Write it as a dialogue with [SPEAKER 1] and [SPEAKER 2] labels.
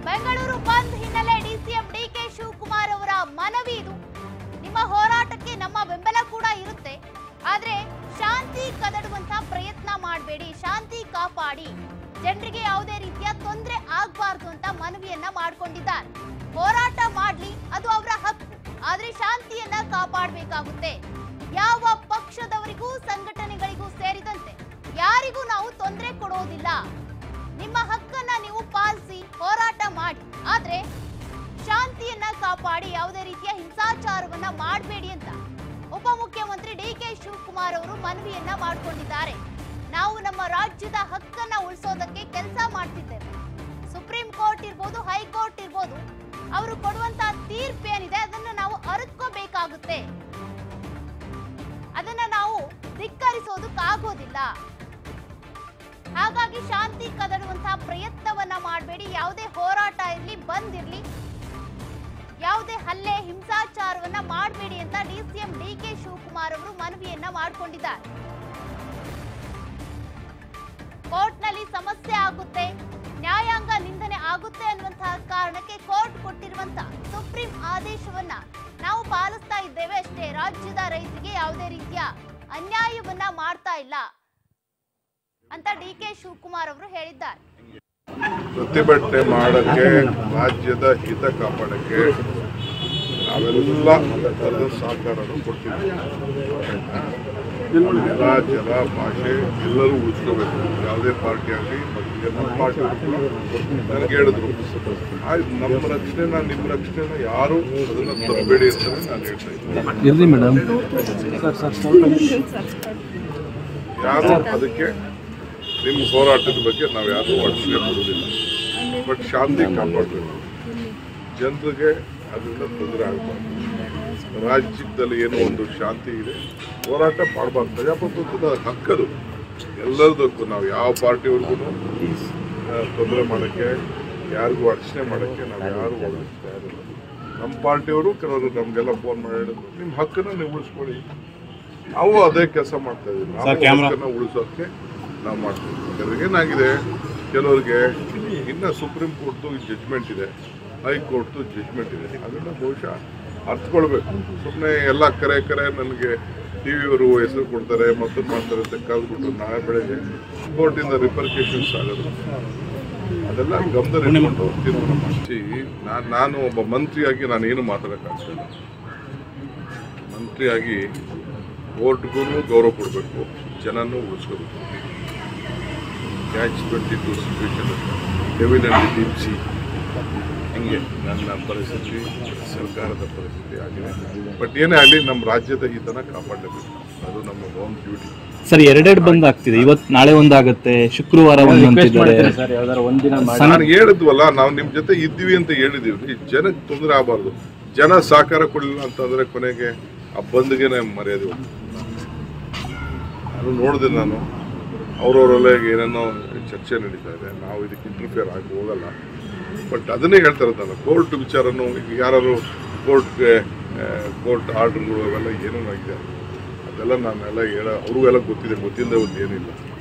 [SPEAKER 1] ಬೆಂಗಳೂರು ಬಂದ್ ಹಿನ್ನೆಲೆ DCM DK Shivakumar ಅವರ ಮನವಿ ಇದು ನಿಮ್ಮ ಹೋರಾಟಕ್ಕೆ ನಮ್ಮ ಬೆಂಬಲ ಕೂಡ ಇರುತ್ತೆ ಆದ್ರೆ ಶಾಂತಿ ಕದಡುವಂತ ಪ್ರಯತ್ನ ಮಾಡಬೇಡಿ ಶಾಂತಿ ಕಾಪಾಡಿ ಜನರಿಗೆ ಯಾವುದೇ ರೀತಿಯ ತೊಂದರೆ ಆಗ್ಬಾರ್ದು ಅಂತ ಮನವಿಯನ್ನ ಮಾಡ್ಕೊಂಡಿದ್ದಾರೆ ಹೋರಾಟ ಮಾಡ್ಲಿ ಅದು ಅವರ ಹಕ್ಕು ಆದ್ರೆ ಶಾಂತಿಯನ್ನ ಕಾಪಾಡಬೇಕಾಗುತ್ತೆ ಯಾವ ಪಕ್ಷದವರಿಗೂ ಸಂಘಟನೆಗಳಿಗೂ ಸೇರಿದಂತೆ ಯಾರಿಗೂ ನಾವು ತೊಂದರೆ ಕೊಡೋದಿಲ್ಲ ನಿಮ್ಮ ಹಕ್ಕನ್ನ ನೀವು ಪಾಲಿಸಿ ಹೋರಾಟ ಮಾಡಿ ಆದ್ರೆ ಶಾಂತಿಯನ್ನ ಕಾಪಾಡಿ ಯಾವುದೇ ರೀತಿಯ ಹಿಂಸಾಚಾರವನ್ನ ಮಾಡಬೇಡಿ ಅಂತ ಉಪಮುಖ್ಯಮಂತ್ರಿ ಡಿ ಕೆ ಶಿವಕುಮಾರ್ ಅವರು ಮನವಿಯನ್ನ ಮಾಡಿಕೊಂಡಿದ್ದಾರೆ ನಾವು ನಮ್ಮ ರಾಜ್ಯದ ಹಕ್ಕನ್ನ ಉಳಿಸೋದಕ್ಕೆ ಕೆಲಸ ಮಾಡ್ತಿದ್ದೇವೆ ಸುಪ್ರೀಂ ಕೋರ್ಟ್ ಇರ್ಬೋದು ಹೈಕೋರ್ಟ್ ಇರ್ಬೋದು ಅವರು ಕೊಡುವಂತಹ ತೀರ್ಪು ಏನಿದೆ ಅದನ್ನ ನಾವು ಅರಿತ್ಕೋಬೇಕಾಗುತ್ತೆ ಅದನ್ನ ನಾವು ಧಿಕ್ಕರಿಸೋದಕ್ಕಾಗೋದಿಲ್ಲ ಹಾಗಾಗಿ ಶಾಂತಿ ಕದಡುವಂತಹ ಪ್ರಯತ್ನವನ್ನ ಮಾಡಬೇಡಿ ಯಾವುದೇ ಹೋರಾಟ ಇರಲಿ ಬಂದಿರ್ಲಿ ಯಾವುದೇ ಹಲ್ಲೆ ಹಿಂಸಾಚಾರವನ್ನ ಮಾಡಬೇಡಿ ಅಂತ ಡಿಸಿಎಂ ಡಿ ಕೆ ಶಿವಕುಮಾರ್ ಅವರು ಮನವಿಯನ್ನ ಮಾಡಿಕೊಂಡಿದ್ದಾರೆ ಕೋರ್ಟ್ನಲ್ಲಿ ಸಮಸ್ಯೆ ಆಗುತ್ತೆ ನ್ಯಾಯಾಂಗ ನಿಂದನೆ ಆಗುತ್ತೆ ಅನ್ನುವಂತಹ ಕಾರಣಕ್ಕೆ ಕೋರ್ಟ್ ಕೊಟ್ಟಿರುವಂತಹ ಸುಪ್ರೀಂ ಆದೇಶವನ್ನ ನಾವು ಪಾಲಿಸ್ತಾ ಇದ್ದೇವೆ ಅಷ್ಟೇ ರಾಜ್ಯದ ರೈತರಿಗೆ ಯಾವುದೇ ರೀತಿಯ ಅನ್ಯಾಯವನ್ನ ಮಾಡ್ತಾ ಇಲ್ಲ ಅಂತ ಡಿ ಕೆ ಶಿವಕುಮಾರ್ ಅವರು ಹೇಳಿದ್ದಾರೆ
[SPEAKER 2] ಪ್ರತಿಭಟನೆ ಮಾಡಕ್ಕೆ ರಾಜ್ಯದ ಹಿತ ಕಾಪಾಡಕ್ಕೆ ನಾವೆಲ್ಲ ಅದರ ಸಹಕಾರನು ಕೊಡ್ತೀವಿ ನೆಲ ಜಲ ಭಾಷೆ ಎಲ್ಲರೂ ಉಳಿಸ್ಕೋಬೇಕು ಯಾವುದೇ ಪಾರ್ಟಿ ಆಗಲಿ ಮತ್ತು ನಮ್ಮ ಪಾರ್ಟಿ ನನಗೆ ಹೇಳಿದ್ರು ಆಯ್ತು ನಮ್ಮ ರಕ್ಷಣೆನ ನಿಮ್ಮ ರಕ್ಷಣೆನ ಯಾರು ಅದನ್ನ ತರಬೇಡಿ ಅಂತ ನಾನು ಹೇಳ್ತಾ ಇದ್ದೀನಿ
[SPEAKER 3] ಇರ್ಲಿ ಮೇಡಮ್
[SPEAKER 2] ಯಾರು ಅದಕ್ಕೆ ನಿಮ್ಮ ಹೋರಾಟದ ಬಗ್ಗೆ ನಾವು ಯಾರು ಅಡಚಣೆ ಕೊಡೋದಿಲ್ಲ ಬಟ್ ಶಾಂತಿ ಕಾಪಾಡಬೇಕು ಜನರಿಗೆ ಅದರಿಂದ ತೊಂದರೆ ಆಗಬಾರ್ದು ರಾಜ್ಯದಲ್ಲಿ ಏನೋ ಒಂದು ಶಾಂತಿ ಇದೆ ಹೋರಾಟ ಮಾಡಬಾರ್ದು ಪ್ರಜಾಪ್ರಭುತ್ವದ ಹಕ್ಕದು ಎಲ್ಲದಕ್ಕೂ ನಾವು ಯಾವ ಪಾರ್ಟಿವರೆಗೂ ತೊಂದರೆ ಮಾಡೋಕ್ಕೆ ಯಾರಿಗೂ ಅಡಚಣೆ ಮಾಡೋಕ್ಕೆ ನಾವು ಯಾರು ಒಳಗಿಸ್ತಾ ಇರಲ್ಲ ನಮ್ಮ ಪಾರ್ಟಿಯವರು ಕೆಲವರು ನಮಗೆಲ್ಲ ಫೋನ್ ಮಾಡಿ ಹೇಳಿದ್ರು ನಿಮ್ಮ ಹಕ್ಕನ್ನು ನೀವು ಉಳಿಸ್ಕೊಳ್ಳಿ ನಾವು ಅದೇ ಕೆಲಸ ಮಾಡ್ತಾ ಇದೀವಿ ನಾವು ಹಕ್ಕನ್ನ ಉಳಿಸೋಕೆ ನಾವು ಮಾಡ್ತೀವಿ ಕೆಲವ್ರಿಗೆ ಏನಾಗಿದೆ ಕೆಲವರಿಗೆ ಇನ್ನ ಸುಪ್ರೀಂ ಕೋರ್ಟ್ದು ಜಡ್ಜ್ಮೆಂಟ್ ಇದೆ ಹೈಕೋರ್ಟ್ದು ಜಡ್ಜ್ಮೆಂಟ್ ಇದೆ ಅದನ್ನ ಬಹುಶಃ ಅರ್ಥಕೊಳ್ಬೇಕು ಸುಮ್ಮನೆ ಎಲ್ಲ ಕರೆ ಕರೆ ನನಗೆ ಟಿ ವಿಯವರು ಹೆಸರು ಕೊಡ್ತಾರೆ ಮತ್ತೊಂದು ಮಾಡ್ತಾರೆ ಅಂತ ಕಲ್ಬಿಟ್ಟು ನಾಳೆ ಬೆಳಗ್ಗೆ ಕೋರ್ಟಿಂದ ರಿಪರ್ಕೇಷನ್ಸ್ ಆಗೋದು ಅದೆಲ್ಲ ಗಮನದಲ್ಲಿಟ್ಕೊಂಡು ತೀರ್ಮಾನ ಮಾಡಿಸಿ ನಾನು ನಾನು ಒಬ್ಬ ಮಂತ್ರಿಯಾಗಿ ನಾನು ಏನು ಮಾತಾಡೋಕ್ಕಾಗ್ತಿಲ್ಲ ಮಂತ್ರಿಯಾಗಿ ಕೋರ್ಟ್ಗೂ ಗೌರವ ಕೊಡಬೇಕು ಜನನೂ ಉಳಿಸ್ಕೋಬೇಕು catch twenty two situation devil and deep sea ಹಿಂಗೆ ನನ್ನ ಪರಿಸ್ಥಿತಿ ಸರ್ಕಾರದ ಪರಿಸ್ಥಿತಿ ಆಗಿದೆ ಬಟ್ ಏನೇ ಆಗಲಿ ನಮ್ಮ ರಾಜ್ಯದ ಹಿತನ ಕಾಪಾಡಬೇಕು ಅದು ನಮ್ಮ ಹೋಮ್ ಡ್ಯೂಟಿ
[SPEAKER 3] ಸರ್ ಎರಡೆರಡು ಬಂದ್ ಆಗ್ತಿದೆ ಇವತ್ತು ನಾಳೆ ಒಂದಾಗತ್ತೆ ಶುಕ್ರವಾರ ಒಂದು ಅಂತಿದ್ದಾರೆ
[SPEAKER 4] ಸರ್ ಯಾವ್ದಾರ ಒಂದಿನ ಮಾಡಿ
[SPEAKER 2] ನಾನು ಹೇಳಿದ್ವಲ್ಲ ನಾವು ನಿಮ್ಮ ಜೊತೆ ಇದ್ದೀವಿ ಅಂತ ಹೇಳಿದೀವಿ ಜನಕ್ಕೆ ತೊಂದರೆ ಆಗಬಾರ್ದು ಜನ ಸಹಕಾರ ಕೊಡಲಿಲ್ಲ ಅಂತಂದ್ರೆ ಕೊನೆಗೆ ಆ ಬಂದ್ಗೆ ಮರ್ಯಾದೆ ಹೋಗ್ತದೆ. ನಾನು ನೋಡಿದೆ ನಾನು ಅವ್ರವರಲ್ಲೇ ಏನೇನೋ ಚರ್ಚೆ ನಡೀತಾ ಇದೆ ನಾವು ಇದಕ್ಕೆ ಇಂಟರ್ಫಿಯರ್ ಆಗಿ ಹೋಗಲ್ಲ ಬಟ್ ಅದನ್ನೇ ಹೇಳ್ತಾ ಇರೋದು ನಾನು ಕೋರ್ಟ್ ವಿಚಾರನೂ ಈಗ ಯಾರು ಕೋರ್ಟ್ಗೆ ಕೋರ್ಟ್ ಆರ್ಡರ್ಗಳು ಅವೆಲ್ಲ ಏನೇನೋ ಆಗಿದೆ ಅದೆಲ್ಲ ನಾನೆಲ್ಲ ಹೇಳ ಅವ್ರಿಗೆಲ್ಲ ಗೊತ್ತಿದೆ ಗೊತ್ತಿಲ್ಲದೆ ಒಂದು ಏನಿಲ್ಲ